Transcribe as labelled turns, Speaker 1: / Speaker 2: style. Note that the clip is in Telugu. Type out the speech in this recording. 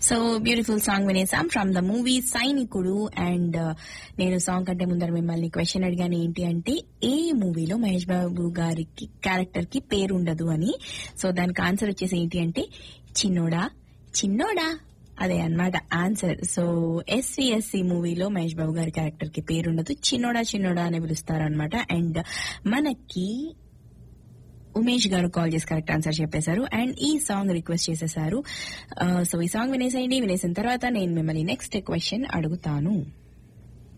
Speaker 1: సో బ్యూటిఫుల్ సాంగ్ వినేసాం from the movie Sainikudu and నేను సాంగ్ కంటే ముందర మిమ్మల్ని క్వశ్చన్ అడిగాను ఏంటి అంటే ఏ మూవీలో మహేష్ బాబు గారికి క్యారెక్టర్ కి పేరు ఉండదు అని సో దానికి ఆన్సర్ వచ్చేసి ఏంటి అంటే చిన్నోడా చిన్నోడా అదే అన్నమాట ఆన్సర్ సో ఎస్విఎస్సి మూవీలో మహేష్ బాబు గారి క్యారెక్టర్ కి పేరు ఉండదు చిన్నోడా చిన్నోడా అని పిలుస్తారనమాట అండ్ మనకి ఉమేష్ గారు కాల్ చేసి కరెక్ట్ ఆన్సర్ చెప్పేశారు అండ్ ఈ సాంగ్ రిక్వెస్ట్ చేసేసారు సో ఈ సాంగ్ వినేసేయండి వినేసిన తర్వాత నేను మిమ్మల్ని నెక్స్ట్ క్వశ్చన్ అడుగుతాను